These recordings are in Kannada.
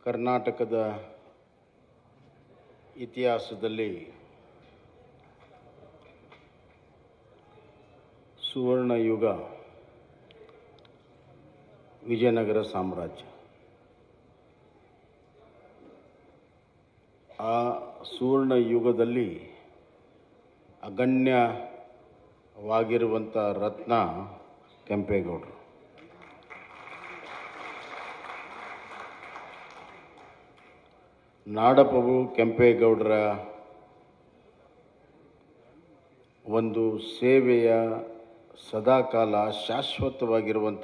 ಕರ್ನಾಟಕದ ಇತಿಹಾಸದಲ್ಲಿ ಸುವರ್ಣ ಯುಗ ವಿಜಯನಗರ ಸಾಮ್ರಾಜ್ಯ ಆ ಸುವರ್ಣ ಯುಗದಲ್ಲಿ ಅಗಣ್ಯವಾಗಿರುವಂಥ ರತ್ನ ಕೆಂಪೇಗೌಡರು ನಾಡಪ್ರಭು ಕೆಂಪೇಗೌಡರ ಒಂದು ಸೇವೆಯ ಸದಾಕಾಲ ಶಾಶ್ವತವಾಗಿರುವಂಥ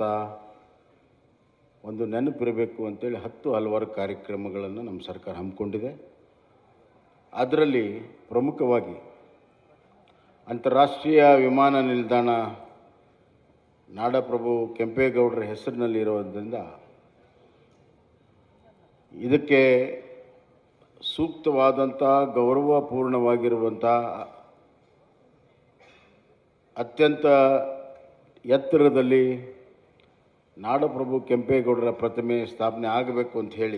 ಒಂದು ನೆನಪಿರಬೇಕು ಅಂತೇಳಿ ಹತ್ತು ಹಲವಾರು ಕಾರ್ಯಕ್ರಮಗಳನ್ನು ನಮ್ಮ ಸರ್ಕಾರ ಹಮ್ಮಿಕೊಂಡಿದೆ ಅದರಲ್ಲಿ ಪ್ರಮುಖವಾಗಿ ಅಂತಾರಾಷ್ಟ್ರೀಯ ವಿಮಾನ ನಿಲ್ದಾಣ ನಾಡಪ್ರಭು ಕೆಂಪೇಗೌಡರ ಹೆಸರಿನಲ್ಲಿರೋದ್ರಿಂದ ಇದಕ್ಕೆ ಸೂಕ್ತವಾದಂಥ ಗೌರವಪೂರ್ಣವಾಗಿರುವಂಥ ಅತ್ಯಂತ ಎತ್ತರದಲ್ಲಿ ನಾಡಪ್ರಭು ಕೆಂಪೇಗೌಡರ ಪ್ರತಿಮೆ ಸ್ಥಾಪನೆ ಆಗಬೇಕು ಅಂತ ಹೇಳಿ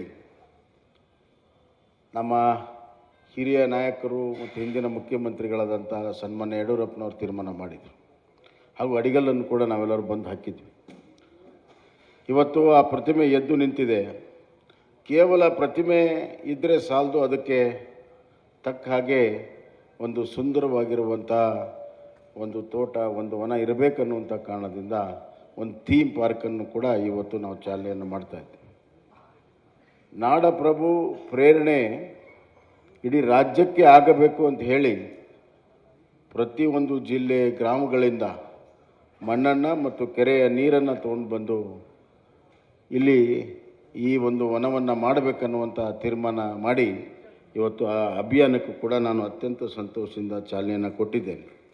ನಮ್ಮ ಹಿರಿಯ ನಾಯಕರು ಮತ್ತು ಹಿಂದಿನ ಮುಖ್ಯಮಂತ್ರಿಗಳಾದಂಥ ಸನ್ಮಾನ್ಯ ಯಡಿಯೂರಪ್ಪನವರು ತೀರ್ಮಾನ ಮಾಡಿದರು ಹಾಗೂ ಅಡಿಗಲ್ಲನ್ನು ಕೂಡ ನಾವೆಲ್ಲರೂ ಬಂದು ಹಾಕಿದ್ವಿ ಇವತ್ತು ಆ ಪ್ರತಿಮೆ ಎದ್ದು ನಿಂತಿದೆ ಕೇವಲ ಪ್ರತಿಮೆ ಇದ್ದರೆ ಸಾಲದು ಅದಕ್ಕೆ ತಕ್ಕ ಹಾಗೆ ಒಂದು ಸುಂದರವಾಗಿರುವಂಥ ಒಂದು ತೋಟ ಒಂದು ವನ ಇರಬೇಕನ್ನುವಂಥ ಕಾರಣದಿಂದ ಒಂದು ಥೀಮ್ ಪಾರ್ಕನ್ನು ಕೂಡ ಇವತ್ತು ನಾವು ಚಾಲನೆಯನ್ನು ಮಾಡ್ತಾ ಇದ್ದೀವಿ ನಾಡಪ್ರಭು ಪ್ರೇರಣೆ ಇಡೀ ರಾಜ್ಯಕ್ಕೆ ಆಗಬೇಕು ಅಂತ ಹೇಳಿ ಪ್ರತಿಯೊಂದು ಜಿಲ್ಲೆ ಗ್ರಾಮಗಳಿಂದ ಮಣ್ಣನ್ನು ಮತ್ತು ಕೆರೆಯ ನೀರನ್ನು ತೊಗೊಂಡು ಬಂದು ಇಲ್ಲಿ ಈ ಒಂದು ವನವನ್ನು ಮಾಡಬೇಕನ್ನುವಂಥ ತೀರ್ಮಾನ ಮಾಡಿ ಇವತ್ತು ಆ ಅಭಿಯಾನಕ್ಕೂ ಕೂಡ ನಾನು ಅತ್ಯಂತ ಸಂತೋಷದಿಂದ ಚಾಲನೆಯನ್ನು ಕೊಟ್ಟಿದ್ದೇನೆ